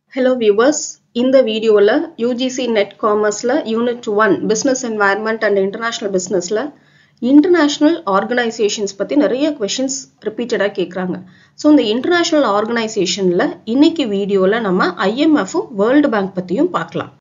Hello viewers, இந்த வீடியோவில் UGC NET காமர்ஸில் unit one business environment and international பிஸ்னஸில் இன்டர்நேஷ்னல் ஆர்கனைசேஷன்ஸ் பற்றி நிறைய கொஷின்ஸ் ரிப்பீட்டடாக கேட்குறாங்க ஸோ இந்த இன்டர்நேஷ்னல் ஆர்கனைசேஷனில் இன்னைக்கு வீடியோவில் நம்ம ஐஎம்எஃப்பும் வேர்ல்டு பேங்க் பற்றியும் பார்க்கலாம்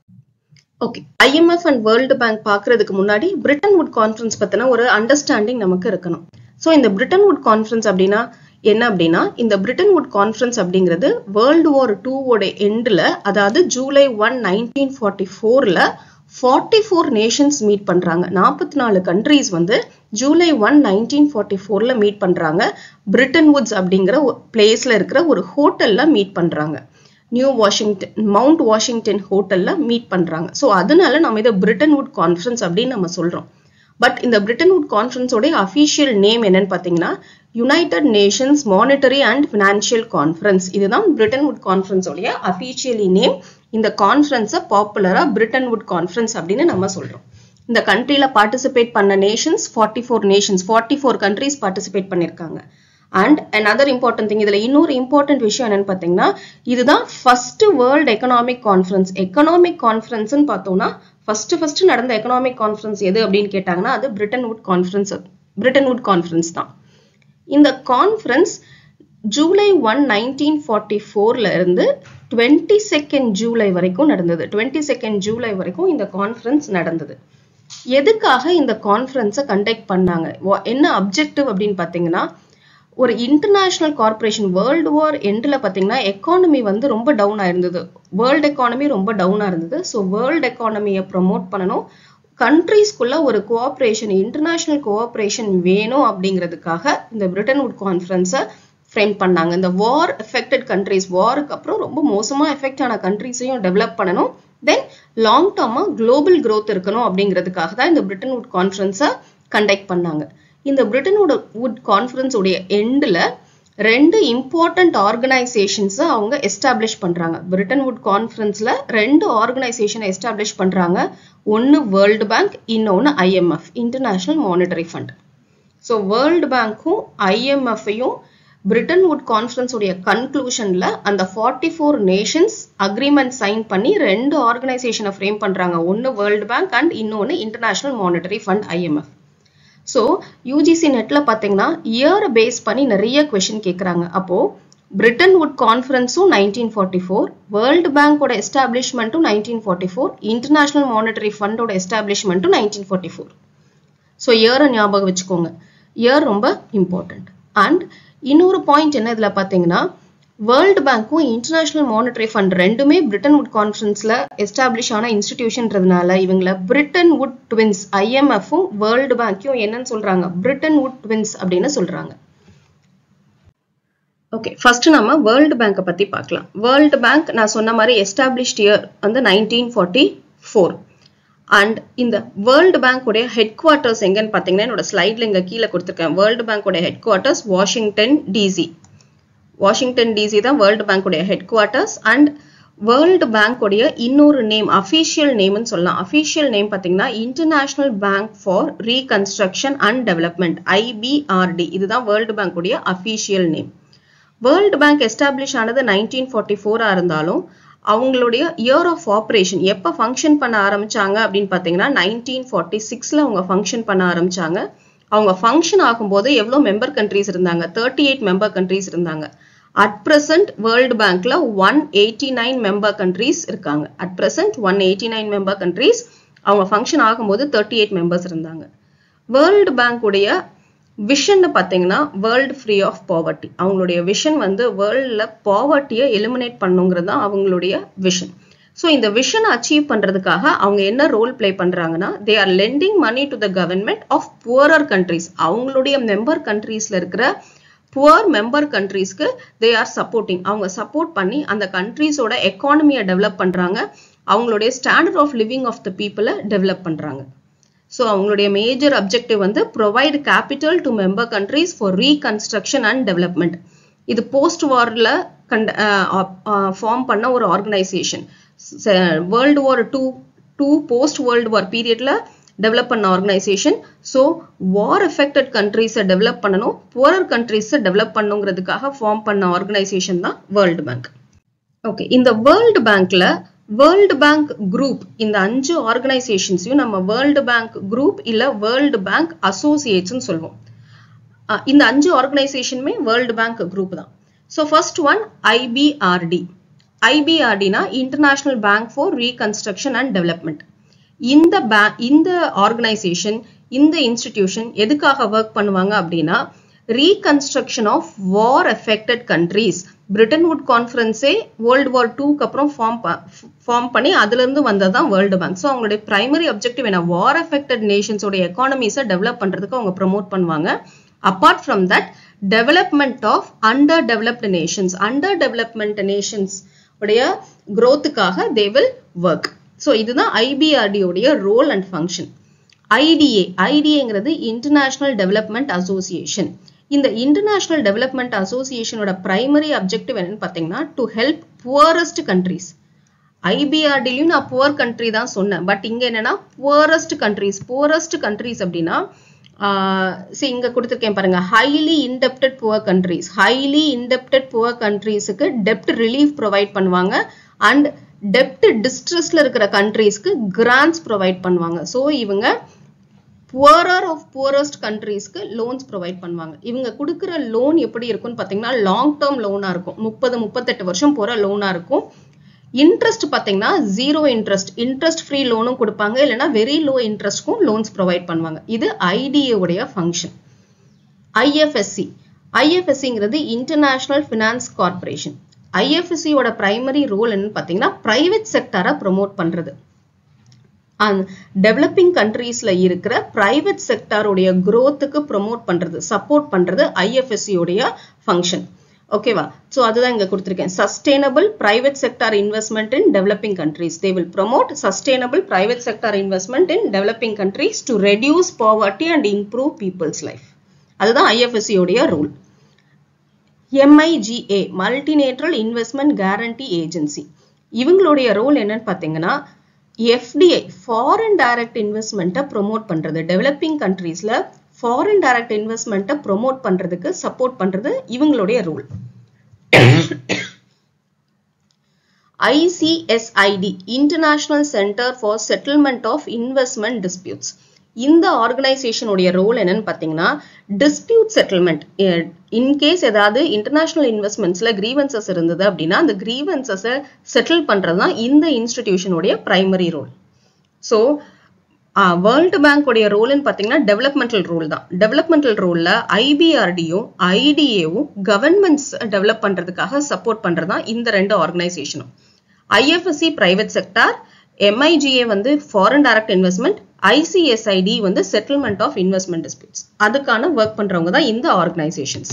okay IMF and world bank பார்க்கறதுக்கு முன்னாடி பிரிட்டன் வுட் கான்ஃபரன்ஸ் பற்றின ஒரு அண்டர்ஸ்டாண்டிங் நமக்கு இருக்கணும் ஸோ இந்த பிரிட்டன் வுட் கான்ஃபரன்ஸ் அப்படின்னா என்ன அப்படின்னா இந்த பிரிட்டன் வுட் கான்ஃபரன்ஸ் அப்படிங்கிறது வேர்ல்டு வார் டூவோட எண்டில் அதாவது ஜூலை ஒன் நைன்டீன் ஃபார்ட்டி ஃபோரில் ஃபார்ட்டி ஃபோர் நேஷன்ஸ் மீட் பண்ணுறாங்க நாற்பத்தி நாலு கண்ட்ரீஸ் வந்து ஜூலை ஒன் நைன்டீன் ஃபார்ட்டி ஃபோரில் மீட் பண்ணுறாங்க பிரிட்டன் வுட்ஸ் அப்படிங்கிற பிளேஸில் இருக்கிற ஒரு ஹோட்டலில் மீட் பண்ணுறாங்க நியூ வாஷிங்டன் மவுண்ட் வாஷிங்டன் ஹோட்டலில் மீட் பண்ணுறாங்க ஸோ அதனால நம்ம இதை பிரிட்டன் வுட் கான்ஃபரன்ஸ் அப்படின்னு நம்ம சொல்கிறோம் பட் இந்த பிரிட்டன் வுட் கான்ஃபரன்ஸோடைய அஃபீஷியல் நேம் என்னன்னு பார்த்தீங்கன்னா United Nations monetary and financial conference இதுதான் பிரிட்டன் வுட் கான்ஃபரன்ஸோடைய அஃபீஷியலி நேம் இந்த கான்ஃபரன்ஸை பாப்புலராக பிரிட்டன் வுட் கான்ஃபரன்ஸ் அப்படின்னு நம்ம சொல்கிறோம் இந்த கண்ட்ரியில் பார்ட்டிசிபேட் பண்ண nations forty four nations forty four countries participate பண்ணியிருக்காங்க அண்ட் அனதர் இம்பார்ட்டன்ட் திங் இதில் இன்னொரு இம்பார்ட்டன்ட் விஷயம் என்னன்னு பார்த்தீங்கன்னா இதுதான் first world economic conference economic கான்ஃபரன்ஸ்னு பார்த்தோம்னா ஃபர்ஸ்ட் ஃபர்ஸ்ட் நடந்த எக்கனாமிக் கான்ஃபரன்ஸ் எது அப்படின்னு கேட்டாங்கன்னா அது Bretton would conference Bretton would conference தான் இந்த conference July one nineteen forty ஃபோர்ல இருந்து டுவெண்ட்டி செகண்ட் ஜூலை வரைக்கும் நடந்தது டுவெண்ட்டி செகண்ட் ஜூலை வரைக்கும் இந்த கான்ஃபரன்ஸ் நடந்தது எதுக்காக இந்த கான்ஃபரன்ஸை கண்டக்ட் பண்ணாங்க என்ன அப்ஜெக்டிவ் அப்படின்னு பார்த்தீங்கன்னா ஒரு இன்டர்நேஷனல் கார்பரேஷன் வேர்ல்டு வார் எண்டில் பார்த்தீங்கன்னா எக்கானமி வந்து ரொம்ப டவுன் ஆயிருந்தது வேர்ல்டு எக்கானமி ரொம்ப டவுனாக இருந்தது ஸோ வேர்ல்டு எக்கானமியை ப்ரமோட் பண்ணணும் கண்ட்ரீஸ்குள்ள ஒரு கோஆப்ரேஷன் இன்டர்நேஷனல் கோஆப்ரேஷன் வேணும் அப்படிங்கிறதுக்காக இந்த பிரிட்டன் வுட் கான்ஃபரன்ஸை ஃப்ரேம் பண்ணாங்க இந்த வார் எஃபெக்டட் கண்ட்ரீஸ் வாருக்கு அப்புறம் ரொம்ப மோசமாக எஃபெக்ட் ஆன கண்ட்ரீஸையும் டெவலப் பண்ணணும் தென் லாங் டேர்மாக குளோபல் க்ரோத் இருக்கணும் அப்படிங்கிறதுக்காக தான் இந்த பிரிட்டன் வுட் கான்ஃபரன்ஸை கண்டக்ட் பண்ணாங்க இந்த பிரிட்டன் வுட் கான்ஃபரன்ஸ் உடைய எண்டில் ரெண்டு இம்பார்ட்டன்ட் ஆர்கனைசேஷன்ஸை அவங்க எஸ்டாப்ளிஷ் பண்ணுறாங்க பிரிட்டன் வுட் கான்ஃபரன்ஸில் ரெண்டு ஆர்கனைசேஷனை எஸ்டாப்ளிஷ் பண்ணுறாங்க ஒன்று வேர்ல்டு பேங்க் இன்னொன்று IMF international monetary fund so world பேங்க்கும் ஐஎம்எஃப்பையும் பிரிட்டன் வுட் கான்ஃபரன்ஸ் உடைய கன்க்ளூஷனில் அந்த forty four nations agreement sign பண்ணி ரெண்டு ஆர்கனைசேஷனை ஃப்ரேம் பண்ணுறாங்க ஒன்று வேர்ல்டு பேங்க் அண்ட் இன்னொன்று international monetary fund IMF so UGC நெட்டில் பார்த்தீங்கன்னா இயரை பேஸ் பண்ணி நிறைய கொஷின் கேட்குறாங்க அப்போது பிரிட்டன் வுட் கான்ஃபரன்ஸும் நைன்டீன் ஃபார்ட்டி ஃபோர் வேர்ல்டு பேங்கோட எஸ்டாப்ளிஷ்மெண்ட்டும் nineteen forty four international monetary ஃபண்டோட எஸ்டாப்ளிஷ்மெண்ட்டும் நைன்டீன் ஃபார்ட்டி ஃபோர் ஸோ இயரை ஞாபகம் வச்சுக்கோங்க இயர் ரொம்ப இம்பார்ட்டண்ட் அண்ட் இன்னொரு பாயிண்ட் என்ன இதில் பார்த்தீங்கன்னா வேர்ல்டு பேங்க்கும் இன்டர்நேஷனல் மானிட்டரி ஃபண்ட் ரெண்டுமே பிரிட்டன் வுட் கான்ஃபரன்ஸில் எஸ்டாப்ளிஷ் ஆன இன்ஸ்டிடியூஷன்றதுனால இவங்கள பிரிட்டன் வுட் ட்வின்ஸ் ஐஎம்எஃப்பும் வேர்ல்டு பேங்க்கையும் என்னன்னு சொல்கிறாங்க பிரிட்டன் வுட் ட்வின்ஸ் அப்படின்னு சொல்கிறாங்க ஓகே ஃபர்ஸ்ட் நம்ம வேர்ல்டு பேங்கை பற்றி பார்க்கலாம் வேர்ல்டு பேங்க் நான் சொன்ன மாதிரி எஸ்டாப்ளிஷ்ட் இயர் வந்து நைன்டீன் ஃபார்ட்டி ஃபோர் அண்ட் இந்த வேர்ல்டு பேங்கோடைய ஹெட் குவார்ட்டர்ஸ் எங்கன்னு பார்த்தீங்கன்னா என்னோட ஸ்லைடில் இங்கே கீழே கொடுத்துருக்கேன் வேர்ல்டு பேங்கோடைய headquarters Washington DC Washington DC தான் வேர்ல்டு பேங்கோடைய ஹெட் குவார்ட்டர்ஸ் அண்ட் வேர்ல்டு பேங்கோடைய இன்னொரு நேம் அஃபீஷியல் நேம்னு சொல்லலாம் அஃபீஷியல் நேம் பார்த்தீங்கன்னா international bank for reconstruction and development IBRD இதுதான் வேர்ல்டு பேங்கோடைய official name world bank establish ஆனது நைன்டீன் ஃபார்ட்டி ஃபோராக இருந்தாலும் அவங்களுடைய இயர் ஆஃப் ஆப்ரேஷன் எப்போ ஃபங்க்ஷன் பண்ண ஆரம்பிச்சாங்க அப்படின்னு பார்த்தீங்கன்னா நைன்டீன் ஃபார்ட்டி சிக்ஸில் அவங்க ஃபங்க்ஷன் பண்ண ஆரம்பிச்சாங்க அவங்க ஃபங்க்ஷன் ஆகும்போது எவ்வளோ மெம்பர் கண்ட்ரீஸ் இருந்தாங்க தேர்ட்டி எயிட் மெம்பர் கண்ட்ரீஸ் இருந்தாங்க அட் ப்ரெசன்ட் வேர்ல்டு பேங்க்ல one eighty nine member countries இருக்காங்க at present one eighty nine member countries அவங்க ஃபங்க்ஷன் ஆகும்போது தேர்ட்டி எயிட் மெம்பர்ஸ் இருந்தாங்க வேர்ல்டு பேங்க்குடைய விஷன் பார்த்தீங்கன்னா வேர்ல்டு ஃப்ரீ ஆஃப் பாவர்ட்டி அவங்களுடைய விஷன் வந்து வேர்ல்டில் பாவர்ட்டியை எலிமினேட் பண்ணுங்கிறது தான் அவங்களுடைய விஷன் ஸோ இந்த விஷனை அச்சீவ் பண்ணுறதுக்காக அவங்க என்ன ரோல் பிளே பண்ணுறாங்கன்னா they are lending money to the government of poorer countries அவங்களுடைய மெம்பர் கண்ட்ரீஸில் இருக்கிற புவர் மெம்பர் கண்ட்ரீஸ்க்கு தே ஆர் சப்போர்ட்டிங் அவங்க சப்போர்ட் பண்ணி அந்த கண்ட்ரீஸோட எக்கானமியை டெவலப் பண்ணுறாங்க அவங்களுடைய standard of living of the பீப்புளை டெவலப் பண்ணுறாங்க ஸோ அவங்களுடைய மேஜர் அப்ஜெக்டிவ் வந்து provide capital to member countries for reconstruction and development இது போஸ்ட் வாரில் கண்ட ஃபார்ம் பண்ண ஒரு organisation world war two two post world வார் பீரியட்ல டெவலப் பண்ண ஆர்கனைசேஷன் ஸோ வார் எஃபெக்டட் கண்ட்ரீஸை டெவலப் பண்ணணும் புவரர் கண்ட்ரீஸை டெவலப் பண்ணுங்கிறதுக்காக ஃபார்ம் பண்ண ஆர்கனைசேஷன் தான் வேர்ல்டு பேங்க் ஓகே இந்த வேர்ல்டு பேங்க்ல வேர்ல்டு பேங்க் குரூப் இந்த அஞ்சு ஆர்கனைசேஷன்ஸையும் நம்ம வேர்ல்டு பேங்க் குரூப் இல்ல வேர்ல்டு பேங்க் அசோசியேட்ஸ்னு சொல்லுவோம் அஹ் இந்த அஞ்சு ஆர்கனைசேஷனுமே வேர்ல்டு பேங்க் குரூப் தான் ஸோ ஃபர்ஸ்ட் ஒன் ஐபிஆர்டி ஐபிஆர்டினா international bank for reconstruction and development இந்த பேங்க் இந்த ஆர்கனைசேஷன் இந்த இன்ஸ்டிடியூஷன் எதுக்காக ஒர்க் பண்ணுவாங்க அப்படின்னா reconstruction of war affected countries Bretton Woods கான்ஃபரன்ஸே வேர்ல்டு வார் டூக்கு அப்புறம் ஃபார்ம் ஃபார்ம் பண்ணி அதுல இருந்து வந்தது தான் வேர்ல்டு பேங்க் ஸோ அவங்களுடைய பிரைமரி அப்ஜெக்டிவ் என்ன வார் எஃபெக்டட் நேஷன்ஸோட எக்கானமிஸை டெவலப் பண்றதுக்கு அவங்க ப்ரமோட் பண்ணுவாங்க apart from that development of under developed nations under development nations உடைய growthக்காக தே வில் ஒர்க் ஸோ இதுதான் ஐபிஆர்டி உடைய ரோல் அண்ட் ஃபங்க்ஷன் ஐடிஏ ஐடிஏங்கிறது இன்டர்நேஷனல் டெவலப்மெண்ட் அசோசியேஷன் இந்த இன்டர்நேஷனல் டெவலப்மெண்ட் அசோசியேஷனோட பிரைமரி அப்ஜெக்டிவ் என்னன்னு பார்த்தீங்கன்னா டு ஹெல்ப் புவரஸ்ட் கண்ட்ரீஸ் ஐபிஆர்டிலையும் நான் புவர் கண்ட்ரி தான் சொன்னேன் பட் இங்க என்னன்னா புவரஸ்ட் கண்ட்ரிஸ் புவரஸ்ட் கண்ட்ரிஸ் அப்படின்னா சரி இங்க கொடுத்துருக்கேன் பாருங்க highly indebted poor countries highly indebted poor கண்ட்ரீஸுக்கு டெப்ட் ரிலீஃப் ப்ரொவைட் பண்ணுவாங்க அண்ட் டெப்ட் டிஸ்ட்ரெஸ்ல இருக்கிற கண்ட்ரீஸ்க்கு கிராண்ட்ஸ் ப்ரொவைட் பண்ணுவாங்க ஸோ இவங்க புவரர் ஆஃப் புவரஸ்ட் கண்ட்ரீஸ்க்கு லோன்ஸ் ப்ரொவைட் பண்ணுவாங்க இவங்க கொடுக்குற லோன் எப்படி இருக்கும்னு பார்த்தீங்கன்னா லாங் டேர்ம் லோனாக இருக்கும் முப்பது முப்பத்தெட்டு வருஷம் போகிற லோனாக இருக்கும் இன்ட்ரெஸ்ட் பார்த்தீங்கன்னா ஜீரோ இன்ட்ரெஸ்ட் இன்ட்ரெஸ்ட் ஃப்ரீ லோனும் கொடுப்பாங்க இல்லைன்னா வெரி லோ இன்ட்ரெஸ்ட்க்கும் லோன்ஸ் ப்ரொவைட் பண்ணுவாங்க இது ஐடிஏ உடைய ஃபங்க்ஷன் ஐஎஃப்எஸ்சி ஐஎஃப்எஸ்சிங்கிறது இன்டர்நேஷனல் ஃபினான்ஸ் கார்பரேஷன் ஐஎஃப்எஸ்சியோட பிரைமரி ரோல் என்னன்னு பார்த்தீங்கன்னா பிரைவேட் செக்டரை ப்ரொமோட் பண்ணுறது அண்ட் டெவலப்பிங் கண்ட்ரீஸ்ல இருக்கிற பிரைவேட் செக்டாருடைய growthக்கு ப்ரொமோட் பண்றது சப்போர்ட் பண்றது ஐஎஃப்எஸ்சி உடைய ஃபங்க்ஷன் ஓகேவா ஸோ அதுதான் இங்க கொடுத்துருக்கேன் sustainable private sector investment in developing countries they will promote sustainable private sector investment in developing countries to reduce poverty and improve people's life அதுதான் ஐஎஃப்எஸ்சி உடைய rule MIGA multilateral investment guarantee agency இவங்களுடைய role என்னன்னு பார்த்தீங்கன்னா FDI foreign direct இன்வெஸ்ட்மெண்ட்டை promote பண்றது developing கண்ட்ரீஸ்ல foreign direct இன்வெஸ்ட்மெண்ட்டை promote பண்றதுக்கு சப்போர்ட் பண்றது இவங்களுடைய role ICSID international centre for settlement of investment disputes இந்த ஆர்கனைசேஷனுடைய ரோல் என்னன்னு பார்த்தீங்கன்னா டிஸ்பியூட் செட்டில்மெண்ட் இன்கேஸ் ஏதாவது இன்டர்நேஷனல் இன்வெஸ்ட்மெண்ட்ஸ்ல கிரீவன்சஸ் இருந்தது அப்படின்னா அந்த கிரீவன்சஸை செட்டில் பண்றது தான் இந்த இன்ஸ்டிடியூஷனுடைய பிரைமரி ரோல் ஸோ வேர்ல்டு பேங்கோடைய ரோல்னு பார்த்தீங்கன்னா டெவலப்மெண்டல் ரோல் தான் டெவலப்மெண்டல் ரோல்ல ஐபிஆர்டியும் ஐடிஏவும் கவர்மெண்ட்ஸ் டெவலப் பண்றதுக்காக சப்போர்ட் பண்றது தான் இந்த ரெண்டு ஆர்கனைசேஷனும் ஐஎஃப்எஸ்சி பிரைவேட் செக்டார் எம்ஐஜிஏ வந்து ஃபாரின் டைரக்ட் இன்வெஸ்ட்மெண்ட் ஐசிஎஸ்ஐடி வந்து செட்டில்மெண்ட் ஆஃப் இன்வெஸ்ட்மெண்ட் டிஸ்பியூட்ஸ் அதுக்கான ஒர்க் பண்றவங்க தான் இந்த ஆர்கனைசேஷன்ஸ்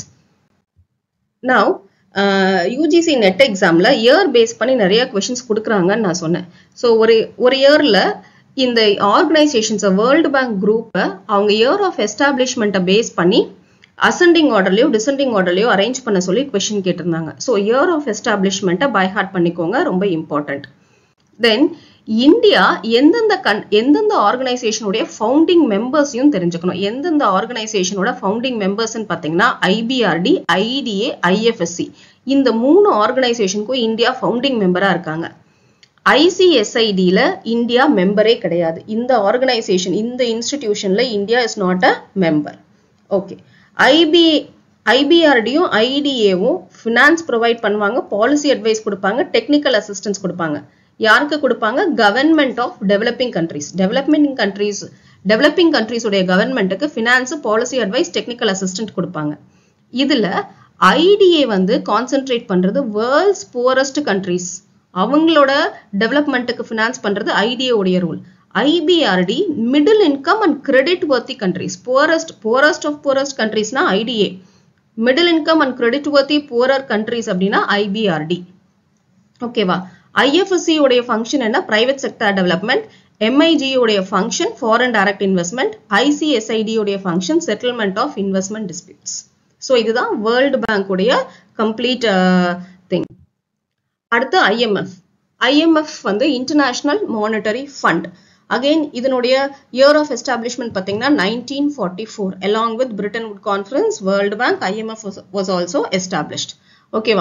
நவ் யூஜிசி நெட் எக்ஸாம்ல இயர் பேஸ் பண்ணி நிறைய கொஷின்ஸ் கொடுக்குறாங்கன்னு நான் சொன்னேன் ஸோ ஒரு ஒரு இயர்ல இந்த ஆர்கனைசேஷன்ஸை வேர்ல்டு பேங்க் குரூப்பை அவங்க இயர் ஆஃப் எஸ்டாப்ளிஷ்மெண்ட்டை பேஸ் பண்ணி அசெண்டிங் ஆர்டர்லையோ டிசெண்டிங் ஆர்டர்லையோ அரேஞ்ச் பண்ண சொல்லி கொஷின் கேட்டிருந்தாங்க ஸோ இயர் ஆஃப் எஸ்டாப்ளிஷ்மெண்ட்டை பை ஹார்ட் பண்ணிக்கோங்க ரொம்ப இம்பார்ட்டன்ட் தென் இந்தியா எந்தெந்த கண் எந்தெந்த ஆர்கனைசேஷனுடைய ஃபவுண்டிங் மெம்பர்ஸையும் தெரிஞ்சுக்கணும் எந்தெந்த ஆர்கனைசேஷனோட ஃபவுண்டிங் மெம்பர்ஸ்ன்னு பார்த்தீங்கன்னா ஐபிஆர்டி ஐடிஏ ஐஎஃப்எஸ்சி இந்த மூணு ஆர்கனைசேஷனுக்கும் இந்தியா ஃபவுண்டிங் மெம்பரா இருக்காங்க ஐசிஎஸ்ஐடியில் இந்தியா மெம்பரே கிடையாது இந்த ஆர்கனைசேஷன் இந்த இன்ஸ்டிடியூஷன்ல India is not a member okay IB ஐபிஆர்டியும் ஐடிஏவும் ஃபினான்ஸ் ப்ரொவைட் பண்ணுவாங்க பாலிசி அட்வைஸ் கொடுப்பாங்க டெக்னிக்கல் அசிஸ்டன்ஸ் கொடுப்பாங்க யாருக்கு கொடுப்பாங்க government of developing countries development countries developing கண்ட்ரீஸுடைய கவர்மெண்ட்டுக்கு finance policy advice technical assistant கொடுப்பாங்க இதுல ஐடிஏ வந்து கான்சென்ட்ரேட் பண்றது வேர்ல்ட்ஸ் புவரஸ்ட் கண்ட்ரீஸ் அவங்களோட டெவலப்மெண்ட்டுக்கு ஃபினான்ஸ் பண்றது ஐடிஏ உடைய rule IBRD middle income and credit worthy countries poorest poorest of poorest கண்ட்ரீஸ்னா IDA middle income and credit worthy poorer countries அப்படின்னா ஐபிஆர்டி ஓகேவா ஐஎஃப்எஸ்சி உடைய ஃபங்க்ஷன் என்ன பிரைவேட் செக்டர் டெவலப்மெண்ட் எம்ஐஜி உடைய function foreign direct investment ICSID உடைய function settlement of investment disputes so இதுதான் world bank உடைய complete thing அடுத்து ஐஎம்எஃப் ஐஎம்எஃப் வந்து இன்டர்நேஷனல் மானிட்டரி ஃபண்ட் அகெயின் இதனுடைய இயர் ஆஃப் எஸ்டாப்ளிஷ்மெண்ட் பார்த்தீங்கன்னா nineteen forty four along with Bretton would conference world bank IMF was also established ஓகேவா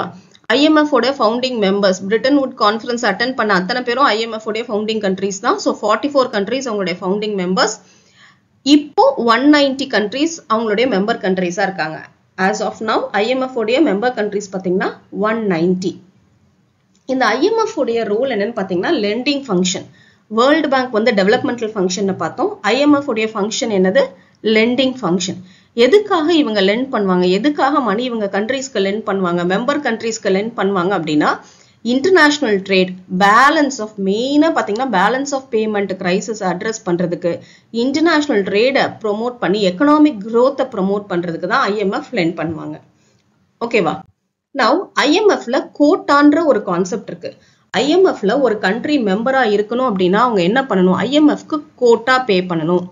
IMF உடைய founding members Bretton would conference attend பண்ண அத்தனை பேரும் IMF உடைய founding countries தான் so forty four countries அவங்களுடைய founding members இப்போ ஒன் நைன்டி கண்ட்ரீஸ் அவங்களுடைய மெம்பர் கண்ட்ரீஸாக இருக்காங்க ஆஸ் ஆஃப் நவ் ஐஎம்எஃப் உடைய மெம்பர் கண்ட்ரீஸ் பார்த்தீங்கன்னா ஒன் நைன்டி இந்த ஐஎம்எஃப் உடைய ரோல் என்னன்னு பார்த்தீங்கன்னா லெண்டிங் ஃபங்க்ஷன் வேர்ல்டு பேங்க் வந்து டெவலப்மெண்டல் ஃபங்க்ஷன் பார்த்தோம் ஐஎம்எஃப் உடைய ஃபங்க்ஷன் என்னது லெண்டிங் ஃபங்க்ஷன் எதுக்காக இவங்க லெண்ட் பண்ணுவாங்க எதுக்காக மணி இவங்க கண்ட்ரீஸ்க்கு லெண்ட் பண்ணுவாங்க மெம்பர் கண்ட்ரீஸ்க்கு லெண்ட் பண்ணுவாங்க அப்படின்னா இன்டர்நேஷ்னல் ட்ரேட் பேலன்ஸ் ஆஃப் மெயினாக பார்த்தீங்கன்னா balance of payment crisis address பண்ணுறதுக்கு இன்டர்நேஷ்னல் ட்ரேடை ப்ரொமோட் பண்ணி எக்கனாமிக் க்ரோத்தை ப்ரொமோட் பண்ணுறதுக்கு தான் ஐஎம்எஃப் லெண்ட் பண்ணுவாங்க ஓகேவா நவ் ஐஎம்எஃப்ல கோட்டான்ற ஒரு கான்செப்ட் இருக்கு ஐஎம்எஃப்ல ஒரு கண்ட்ரி மெம்பரா இருக்கணும் அப்படின்னா அவங்க என்ன பண்ணணும் ஐஎம்எஃப்க்கு கோட்டா பே பண்ணணும்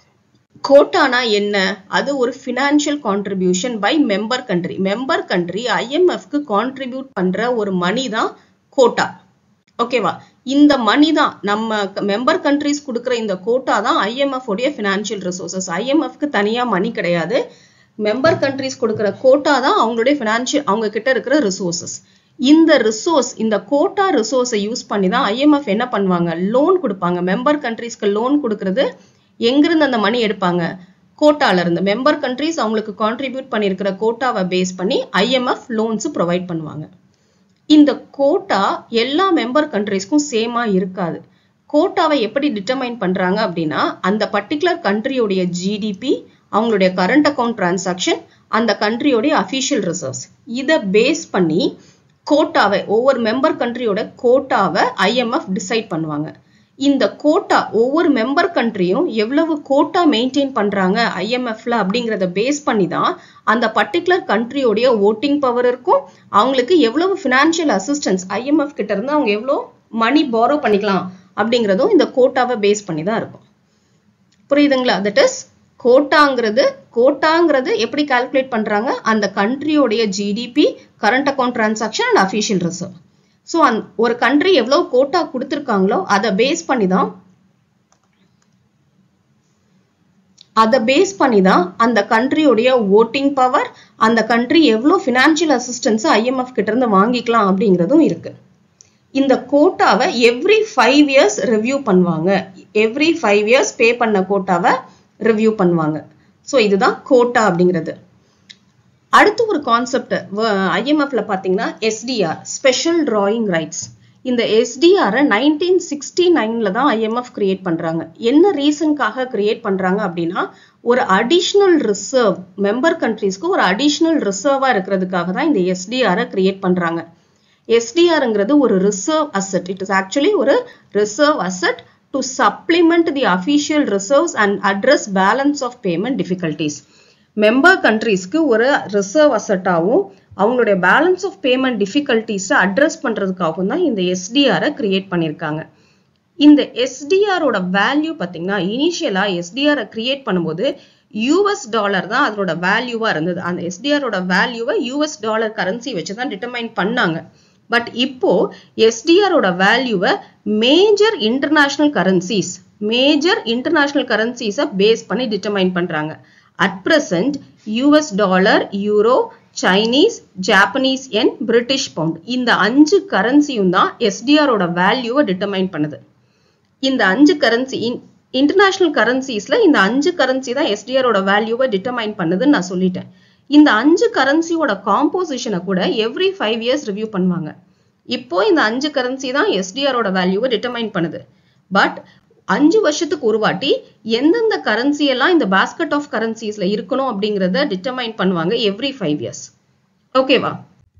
கோட்டானா என்ன அது ஒரு financial contribution by member country member country ஐஎம்எஃப்க்கு கான்ட்ரிபியூட் பண்ற ஒரு மணி தான் கோட்டா ஓகேவா இந்த மணி தான் நம்ம மெம்பர் கண்ட்ரிஸ் கொடுக்குற இந்த கோட்டா தான் ஐஎம்எஃப் உடைய ஃபினான்ஷியல் ரிசோர்சஸ் ஐஎம்எஃப்க்கு தனியா மணி கிடையாது மெம்பர் கண்ட்ரிஸ் கொடுக்குற கோட்டா தான் அவங்களுடைய ஃபினான்ஷியல் அவங்க கிட்ட இருக்கிற ரிசோர்சஸ் இந்த ரிசோர்ஸ் இந்த கோட்டா ரிசோர்ஸை யூஸ் பண்ணி தான் ஐஎம்எஃப் என்ன பண்ணுவாங்க லோன் கொடுப்பாங்க மெம்பர் கண்ட்ரிஸ்க்கு லோன் கொடுக்கறது எங்கிருந்து அந்த மணி எடுப்பாங்க கோட்டால இருந்து மெம்பர் கண்ட்ரிஸ் அவங்களுக்கு கான்ட்ரிபியூட் பண்ணியிருக்கிற கோட்டாவை பேஸ் பண்ணி ஐஎம்எஃப் லோன்ஸ் ப்ரொவைட் பண்ணுவாங்க இந்த கோட்டா எல்லா மெம்பர் கண்ட்ரிஸ்க்கும் சேமா இருக்காது கோட்டாவை எப்படி டிட்டர்மைன் பண்றாங்க அப்படின்னா அந்த பர்டிகுலர் கண்ட்ரியோடைய ஜிடிபி அவங்களுடைய கரண்ட் அக்கௌண்ட் டிரான்சாக்ஷன் அந்த கண்ட்ரியோடைய அஃபிஷியல் ரிசர்வ்ஸ் இதை பேஸ் பண்ணி கோட்டாவை ஒவ்வொரு மெம்பர் கண்ட்ரியோட கோட்டாவை ஐஎம்எஃப் டிசைட் பண்ணுவாங்க இந்த கோட்டா ஒவ்வொரு மெம்பர் கண்ட்ரியும் எவ்வளவு கோட்டா மெயின்டைன் பண்றாங்க ஐஎம்எஃப்ல அப்படிங்கிறத பேஸ் பண்ணி தான் அந்த பர்டிகுலர் கண்ட்ரியோடைய ஓட்டிங் பவர் இருக்கும் அவங்களுக்கு எவ்வளவு ஃபினான்ஷியல் அசிஸ்டன்ஸ் ஐஎம்எஃப் கிட்ட இருந்து அவங்க எவ்வளோ மணி பாரோ பண்ணிக்கலாம் அப்படிங்கிறதும் இந்த கோட்டாவை பேஸ் பண்ணி தான் இருக்கும் புரியுதுங்களா தட் இஸ் கோட்டாங்கிறது கோட்டாங்கிறது எப்படி கால்குலேட் பண்றாங்க அந்த கண்ட்ரியோடைய GDP current account transaction and official reserve so அந் ஒரு கண்ட்ரி எவ்வளவு கோட்டா கொடுத்துருக்காங்களோ அதை பேஸ் பண்ணி தான் அதை பேஸ் பண்ணி தான் அந்த கண்ட்ரியோடைய ஓட்டிங் பவர் அந்த கண்ட்ரி எவ்வளோ ஃபினான்ஷியல் அசிஸ்டன்ஸ் ஐஎம்எஃப் கிட்ட இருந்து வாங்கிக்கலாம் அப்படிங்கிறதும் இருக்கு இந்த கோட்டாவை எவ்ரி ஃபைவ் இயர்ஸ் ரிவ்யூ பண்ணுவாங்க எவ்ரி ஃபைவ் இயர்ஸ் பே பண்ண கோட்டாவை ரிவ்யூ பண்ணுவாங்க ஸோ இதுதான் கோட்டா அப்படிங்கிறது அடுத்து ஒரு கான்செப்ட் ஐஎம்எஃப்ல பார்த்தீங்கன்னா எஸ்டிஆர் ஸ்பெஷல் டிராயிங் ரைட்ஸ் இந்த எஸ்டிஆரை நைன்டீன் சிக்ஸ்டி நைன்ல தான் ஐஎம்எஃப் கிரியேட் பண்றாங்க என்ன ரீசனுக்காக கிரியேட் பண்றாங்க அப்படின்னா ஒரு அடிஷ்னல் ரிசர்வ் மெம்பர் கண்ட்ரீஸ்க்கு ஒரு அடிஷ்னல் ரிசர்வா இருக்கிறதுக்காக தான் இந்த எஸ்டிஆரை கிரியேட் பண்றாங்க எஸ்டிஆர்ங்கிறது ஒரு reserve asset it is actually ஒரு reserve asset to supplement the official reserves and address balance of payment difficulties member கண்ட்ரீஸ்க்கு ஒரு ரிசர்வ் அசட்டாகவும் அவங்களுடைய பேலன்ஸ் ஆஃப் பேமெண்ட் டிஃபிகல்டிஸை அட்ரஸ் பண்ணுறதுக்காகவும் தான் இந்த எஸ்டிஆரை கிரியேட் பண்ணியிருக்காங்க இந்த எஸ்டிஆரோட வேல்யூ பார்த்தீங்கன்னா இனிஷியலாக எஸ்டிஆரை கிரியேட் பண்ணும்போது யூஎஸ் டாலர் தான் அதோட வேல்யூவாக இருந்தது அந்த எஸ்டிஆரோட வேல்யூவை யூஎஸ் டாலர் கரன்சி வச்சு தான் டிட்டர்மைன் பண்ணாங்க பட் இப்போ எஸ்டிஆரோட வேல்யூவை major international currencies major international கரன்சிஸை பேஸ் பண்ணி டிட்டர்மைன் பண்ணுறாங்க at present US dollar euro Chinese Japanese and British pound இந்த அஞ்சு கரன்சியும் தான் எஸ்டிஆரோட வேல்யூவை டிட்டர்மைன் பண்ணுது இந்த அஞ்சு கரன்சி இன்டர்நேஷனல் கரன்சிஸ்ல இந்த அஞ்சு கரன்சி தான் எஸ்டிஆரோட வேல்யூவை டிட்டர்மைன் பண்ணுதுன்னு நான் சொல்லிட்டேன் இந்த அஞ்சு கரன்சியோட காம்போசிஷனை கூட எவ்ரி ஃபைவ் இயர்ஸ் ரிவ்யூ பண்ணுவாங்க இப்போ இந்த அஞ்சு கரன்சி தான் எஸ்டிஆரோட வேல்யூவை டிட்டர்மைன் பண்ணுது பட் அஞ்சு வருஷத்துக்கு ஒரு வாட்டி எந்தெந்த கரன்சி எல்லாம் இந்த பாஸ்கெட் ஆஃப் கரன்சிஸ்ல இருக்கணும் அப்படிங்கிறத டிட்டர்மைன் பண்ணுவாங்க எவ்ரி ஃபைவ் இயர்ஸ் ஓகேவா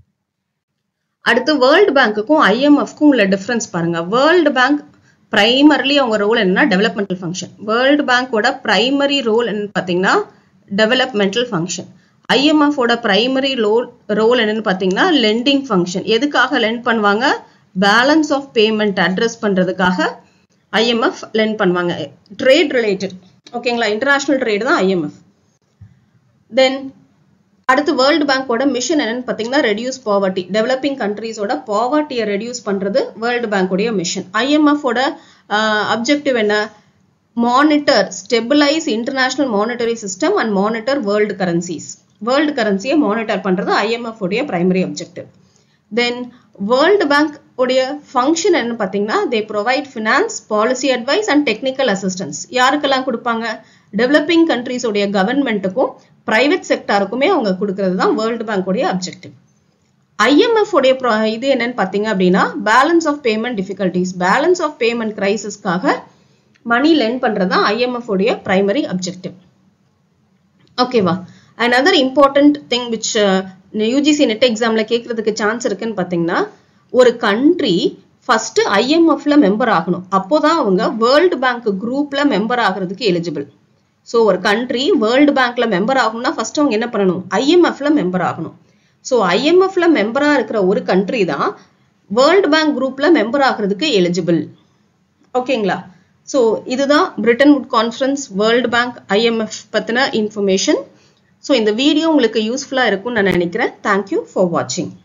அடுத்து வேர்ல்டு பேங்க்குக்கும் ஐஎம்எஃப்க்கும் உள்ள டிஃபரன்ஸ் பாருங்க வேர்ல்டு பேங்க் பிரைமர்லி அவங்க ரோல் என்னன்னா டெவலப்மெண்டல் ஃபங்க்ஷன் வேர்ல்டு பேங்கோட பிரைமரி ரோல் என்னன்னு பார்த்தீங்கன்னா டெவலப்மெண்டல் ஃபங்க்ஷன் ஐஎம்எஃபோட பிரைமரி ரோல் ரோல் என்னன்னு பார்த்தீங்கன்னா லெண்டிங் ஃபங்க்ஷன் எதுக்காக லெண்ட் பண்ணுவாங்க பேலன்ஸ் ஆஃப் பேமெண்ட் அட்ரஸ் பண்றதுக்காக ஐஎம்எஃப் லெண்ட் பண்ணுவாங்க ட்ரேட் ரிலேட்டட் ஓகேங்களா இன்டர்நேஷனல் ட்ரேட் தான் ஐஎம்எஃப் தென் அடுத்து வேர்ல்டு பேங்கோட மிஷன் என்னன்னு பார்த்தீங்கன்னா ரெடியூஸ் பாவர்ட்டி டெவலப்பிங் கண்ட்ரீஸோட பாவர்ட்டியை ரெடியூஸ் பண்றது வேர்ல்டு பேங்கோடைய மிஷன் ஐஎம்எஃபோட அப்ஜெக்டிவ் என்ன monitor stabilise international monetary system and monitor world currencies world கரன்சியை மானிட்டர் பண்றது ஐஎம்எஃப் உடைய primary objective then world bank உடைய ஃபங்க்ஷன் என்ன பார்த்தீங்கன்னா they provide finance policy advice and technical assistance யாருக்கெல்லாம் கொடுப்பாங்க டெவலப்பிங் கண்ட்ரீஸ் உடைய கவர்மெண்ட்டுக்கும் பிரைவேட் செக்டாருக்குமே அவங்க கொடுக்கறது தான் வேர்ல்டு பேங்க் உடைய அப்ஜெக்டிவ் ஐஎம்எஃப் உடைய இது என்னன்னு பார்த்தீங்க அப்படின்னா balance of payment difficulties balance of payment கிரைசிஸ்க்காக மணி லென் பண்றது தான் ஐஎம்எஃப் உடைய பிரைமரி அப்ஜெக்டிவ் ஓகேவா another important thing which UGC NET எக்ஸாம்ல கேட்கறதுக்கு சான்ஸ் இருக்குன்னு பார்த்தீங்கன்னா ஒரு கண்ட்ரி ஃபர்ஸ்ட் ஐஎம்எஃப்ல மெம்பர் ஆகணும் அப்போதான் அவங்க வேர்ல்டு பேங்க் குரூப்ல மெம்பர் ஆகிறதுக்கு எலிஜிபிள் ஸோ ஒரு கண்ட்ரி வேர்ல்டு பேங்க்ல மெம்பர் ஆகணும்னா ஃபர்ஸ்ட் அவங்க என்ன பண்ணணும் ஐஎம்எஃப்ல மெம்பர் ஆகணும் ஸோ ஐஎம்எஃப்ல மெம்பரா இருக்கிற ஒரு கண்ட்ரி தான் வேர்ல்டு பேங்க் குரூப்ல மெம்பர் ஆகிறதுக்கு எலிஜிபிள் ஓகேங்களா ஸோ இதுதான் Bretton would conference world bank IMF பற்றின இன்ஃபர்மேஷன் ஸோ இந்த வீடியோ உங்களுக்கு யூஸ்ஃபுல்லாக இருக்கும்னு நான் நினைக்கிறேன் தேங்க்யூ ஃபார் வாட்சிங்